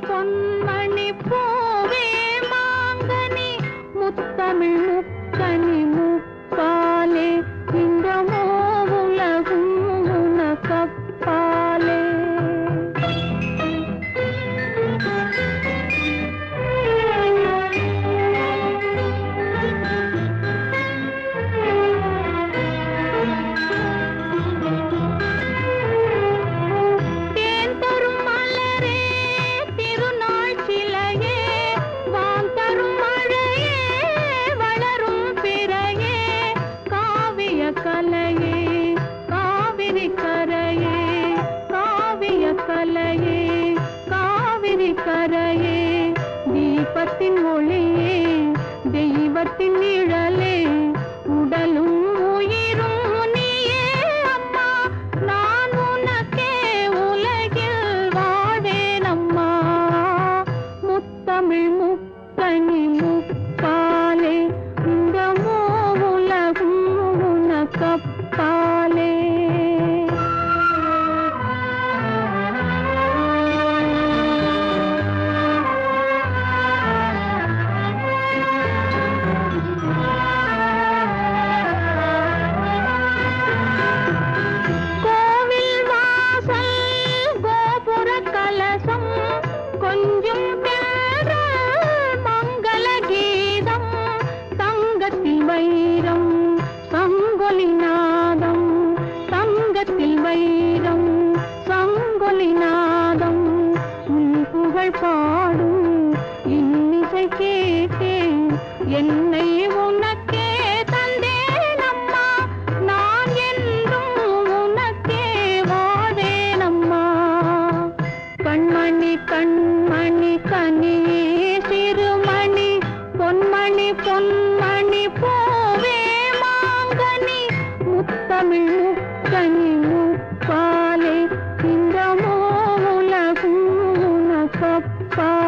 பொன்மணி பூவே மாங்கனி முத்தமிழ் முக்கனி முப்பாலே இந்த உலகும் உனக்கப்பாலே தேன் தரும் மலரே திருநாள் சிலையே வான் தரும் மழையே வளரும் பிறையே காவிய கலையே காவிரி கரையே காவிய கலையே காவிரி கரையே தீபத்தின் ஒளியே தெய்வத்தின் நிழலே உடலும் உயிரும் நீயே அம்மா நான் உனக்கே உலகில் வாழ்வேன் அம்மா முத்தமிழ் முக்கனி முப்பாலே இந்த உலகும் உனக்கப்பாலே கோவில் வாசல் கோபுர கலசம் கொஞ்சம் தேடல் மங்கள கீதம் தங்கத்தில் வைரம் சங்கொலி நாதம் தங்கத்தில் வைரம் சங்கொலி நாதம் உன் புகழ் பாடும் இன்னிசை கேட்டேன் என்னை உனக்கே தந்தேன் அம்மா நான் என்றும் உனக்கே வாழ்வேன் அம்மா கண்மணி கண்மணி கனியே சிறுமணி பொன்மணி பொன்மணி பூவே மாங்கனி முத்தமிழ் முக்கனி முப்பாலே இந்த உலகும் உனக்கப்பா